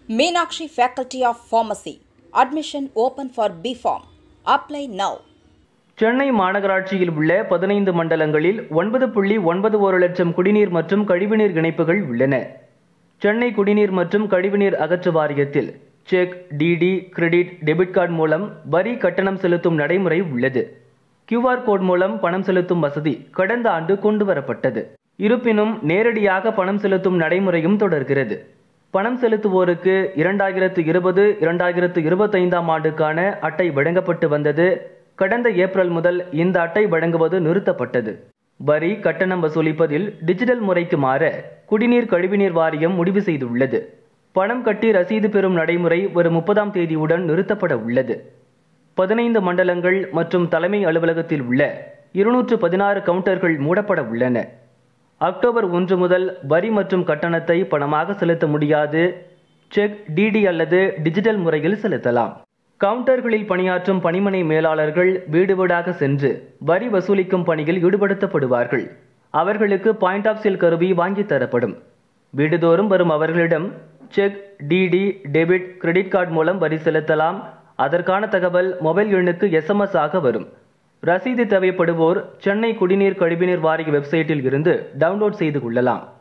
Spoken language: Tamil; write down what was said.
Meenakshi Faculty of Pharmacy. Admission open for BPharm. Apply now. Chennai மாநகராட்சியில் உள்ள பதினைந்து மண்டலங்களில் ஒன்பது புள்ளி ஒன்பது ஒரு லட்சம் குடிநீர் மற்றும் கழிவுநீர் இணைப்புகள் உள்ளன சென்னை குடிநீர் மற்றும் கழிவுநீர் அகற்று வாரியத்தில் cheque DD credit debit card மூலம் வரி கட்டணம் செலுத்தும் நடைமுறை உள்ளது QR கோட் மூலம் பணம் செலுத்தும் வசதி கடந்த ஆண்டு கொண்டு வரப்பட்டது இருப்பினும் நேரடியாக பணம் செலுத்தும் நடைமுறையும் தொடர்கிறது பணம் செலுத்துவோருக்கு இரண்டாயிரத்து இருபது இரண்டாயிரத்து இருபத்தைந்தாம் ஆண்டுக்கான அட்டை வழங்கப்பட்டு வந்தது கடந்த ஏப்ரல் முதல் இந்த அட்டை வழங்குவது நிறுத்தப்பட்டது வரி கட்டணம் வசூலிப்பதில் டிஜிட்டல் முறைக்கு மாற குடிநீர் கழிவுநீர் வாரியம் முடிவு செய்துள்ளது பணம் கட்டி ரசீது பெறும் நடைமுறை வரும் முப்பதாம் தேதியுடன் நிறுத்தப்பட உள்ளது பதினைந்து மண்டலங்கள் மற்றும் தலைமை அலுவலகத்தில் உள்ள இருநூற்று பதினாறு கவுண்டர்கள் மூடப்பட உள்ளன அக்டோபர் ஒன்று முதல் வரி மற்றும் கட்டணத்தை பணமாக செலுத்த முடியாது செக் டிடி அல்லது டிஜிட்டல் முறையில் செலுத்தலாம் கவுண்டர்களில் பணியாற்றும் பணிமனை மேலாளர்கள் வீடு வீடாக சென்று வரி வசூலிக்கும் பணியில் ஈடுபடுத்தப்படுவார்கள் அவர்களுக்கு பாயிண்ட் ஆஃப் சேல் கருவி வாங்கித் தரப்படும் வீடுதோறும் வரும் அவர்களிடம் cheque DD debit credit card மூலம் வரி செலுத்தலாம் அதற்கான தகவல் மொபைல் எண்ணுக்கு எஸ்எம்எஸ் ஆக வரும் ரசீது தேவைப்படுவோர் சென்னை குடிநீர் கழிவுநீர் வாரிய வெப்சைட்டில் இருந்து டவுன்லோட் செய்து கொள்ளலாம்